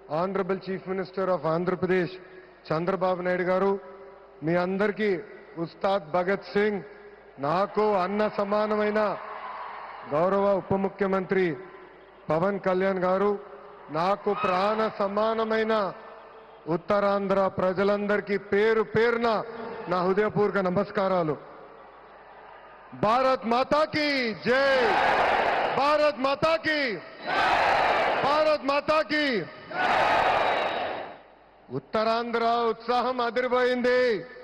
honourable chief minister of Andhra Pradesh Chandrababu Naidu garu మీ అందరికీ ఉస్తాద్ భగత్ సింగ్ నాకు అన్న సమానమైన గౌరవ ఉప ముఖ్యమంత్రి పవన్ కళ్యాణ్ గారు నాకు ప్రాణ సమానమైన ఉత్తరాంధ్ర ప్రజలందరికీ పేరు పేరున నా హృదయపూర్వక నమస్కారాలు భారత్ మాతాకి జై భారత్ మాతాకి భారత్ మాతాకి ఉత్తరాంధ్ర ఉత్సాహం అదిరిపోయింది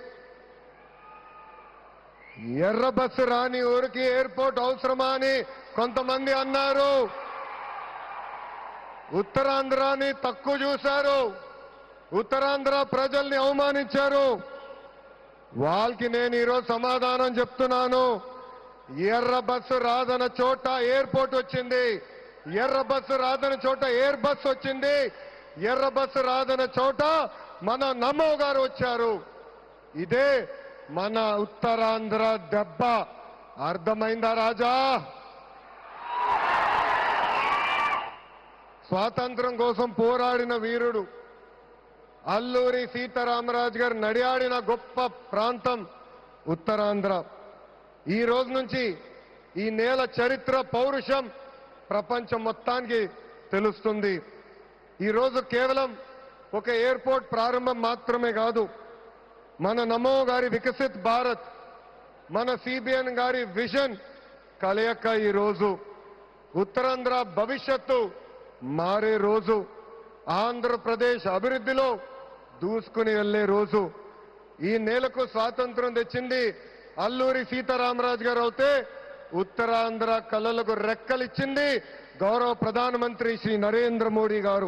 ఎర్ర బస్సు రాని ఊరికి ఎయిర్పోర్ట్ అవసరమా అని కొంతమంది అన్నారు ఉత్తరాంధ్రాని తక్కువ చూశారు ఉత్తరాంధ్ర ప్రజల్ని అవమానించారు వాళ్ళకి నేను ఈరోజు సమాధానం చెప్తున్నాను ఎర్ర బస్సు రాదన చోట ఎయిర్పోర్ట్ వచ్చింది ఎర్ర బస్సు రాదన చోట ఎయిర్ బస్ వచ్చింది ఎర్ర బస్సు రాదన చోట మన నమో గారు వచ్చారు ఇదే మన ఉత్తరాంధ్ర దెబ్బ అర్థమైందా రాజా స్వాతంత్రం కోసం పోరాడిన వీరుడు అల్లూరి సీతారామరాజు గారు నడియాడిన గొప్ప ప్రాంతం ఉత్తరాంధ్ర ఈ రోజు నుంచి ఈ నేల చరిత్ర పౌరుషం ప్రపంచం మొత్తానికి తెలుస్తుంది ఈ రోజు కేవలం ఒక ఎయిర్పోర్ట్ ప్రారంభం మాత్రమే కాదు మన నమో గారి వికసిత్ భారత్ మన సిబిఎన్ గారి విజన్ కలయక ఈ రోజు ఉత్తరాంధ్ర భవిష్యత్తు మారే రోజు ఆంధ్రప్రదేశ్ అభివృద్ధిలో దూసుకుని వెళ్లే రోజు ఈ నేలకు స్వాతంత్రం తెచ్చింది అల్లూరి సీతారామరాజు గారు అయితే ఉత్తరాంధ్ర కళలకు రెక్కలిచ్చింది గౌరవ ప్రధానమంత్రి శ్రీ నరేంద్ర మోడీ గారు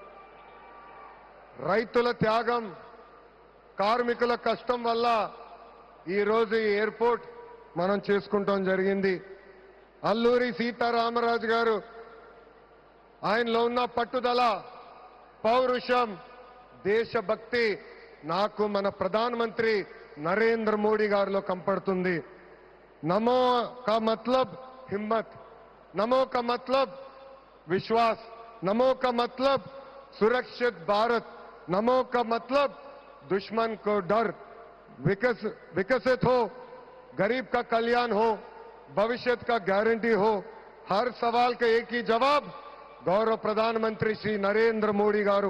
రైతుల త్యాగం కార్మికుల కష్టం వల్ల ఈ రోజు ఈ ఎయిర్పోర్ట్ మనం చేసుకుంటాం జరిగింది అల్లూరి సీతారామరాజు గారు ఆయనలో ఉన్న పట్టుదల పౌరుషం దేశభక్తి నాకు మన ప్రధానమంత్రి నరేంద్ర మోడీ గారిలో కంపడుతుంది నమో కా మతలబ్ హిమ్మత్ నమో కా మతలబ్ विश्वास नमो का मतलब सुरक्षित भारत नमो का मतलब दुश्मन को डर विकस विकसित हो गरीब का कल्याण हो भविष्य का गारंटी हो हर सवाल का एक ही जवाब गौरव प्रधानमंत्री श्री नरेंद्र మోడీ గారు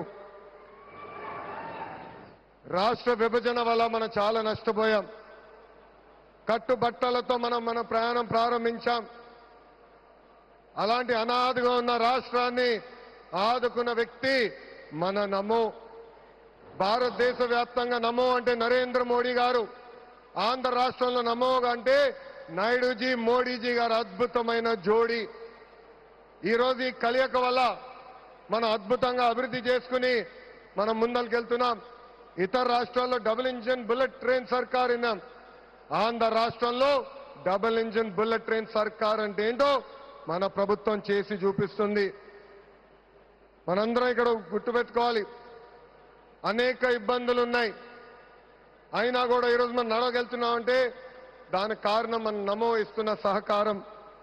రాష్ట్ర విభజన వల్ల మనం చాలా నష్టపోయాం కట్టుబట్టలతో మనం మన ప్రయాణం ప్రారంభించాం అలాంటి అనాథగా ఉన్న రాష్ట్రాన్ని ఆదుకున్న వ్యక్తి మన నమో భారతదేశ వ్యాప్తంగా నమో అంటే నరేంద్ర మోడీ గారు ఆంధ్ర రాష్ట్రంలో నమో అంటే నాయుడుజీ మోడీజీ గారు అద్భుతమైన జోడీ ఈరోజు ఈ కలియక వల్ల మనం అద్భుతంగా అభివృద్ధి చేసుకుని మనం ముందరికెళ్తున్నాం ఇతర రాష్ట్రాల్లో డబుల్ ఇంజిన్ బుల్లెట్ ట్రైన్ సర్కార్ విన్నాం ఆంధ్ర రాష్ట్రంలో డబుల్ ఇంజిన్ బుల్లెట్ ట్రైన్ సర్కార్ అంటే ఏంటో మన ప్రభుత్వం చేసి చూపిస్తుంది మనందరం ఇక్కడ గుర్తుపెట్టుకోవాలి అనేక ఇబ్బందులు ఉన్నాయి అయినా కూడా ఈరోజు మనం నడవగలుగుతున్నామంటే దానికి కారణం మన నమో ఇస్తున్న సహకారం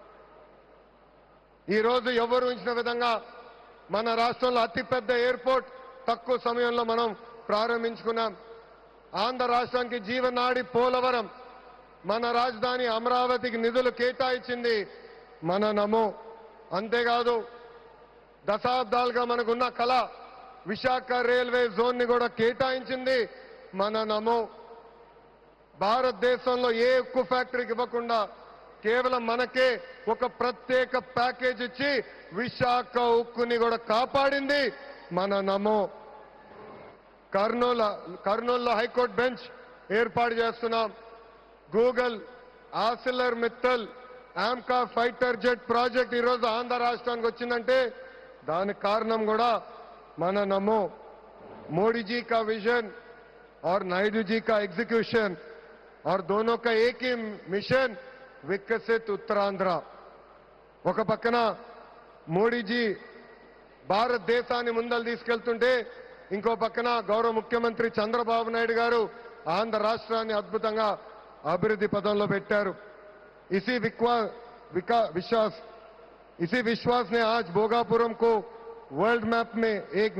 ఈ రోజు ఎవరు ఉంచిన విధంగా మన రాష్ట్రంలో అతిపెద్ద ఎయిర్పోర్ట్ తక్కువ సమయంలో మనం ప్రారంభించుకున్నాం ఆంధ్ర రాష్ట్రానికి జీవనాడి పోలవరం మన రాజధాని అమరావతికి నిధులు కేటాయించింది మన నమో అంతేకాదు దశాబ్దాలుగా మనకున్న కళ విశాఖ రైల్వే జోన్ ని కూడా కేటాయించింది మన నమో భారతదేశంలో ఏ ఉక్కు ఫ్యాక్టరీకి ఇవ్వకుండా కేవలం మనకే ఒక ప్రత్యేక ప్యాకేజ్ ఇచ్చి విశాఖ ఉక్కుని కూడా కాపాడింది మన నమో కర్నూలు కర్నూలులో హైకోర్టు బెంచ్ ఏర్పాటు చేస్తున్నాం Google Arcelor Mittal AMCA fighter jet project ఈరోజు ఆంధ్ర రాష్ట్రానికి వచ్చిందంటే దానికి కారణం కూడా మన నమో मोदी जी का विजन और नायडू जी का एग्जीक्यूशन और दोनों का एक ही मिशन వికసిత్ ఉత్తరాంధ్ర ఒక పక్కన మోడీజీ భారతదేశాన్ని ముందలు తీసుకెళ్తుంటే ఇంకో పక్కన గౌరవ ముఖ్యమంత్రి చంద్రబాబు నాయుడు గారు ఆంధ్ర రాష్ట్రాన్ని అద్భుతంగా అభివృద్ధి పదంలో పెట్టారు इसी विक्वा विका विश्वास इसी विश्वास ने आज भोगापुरम को वर्ल्ड मैप में एक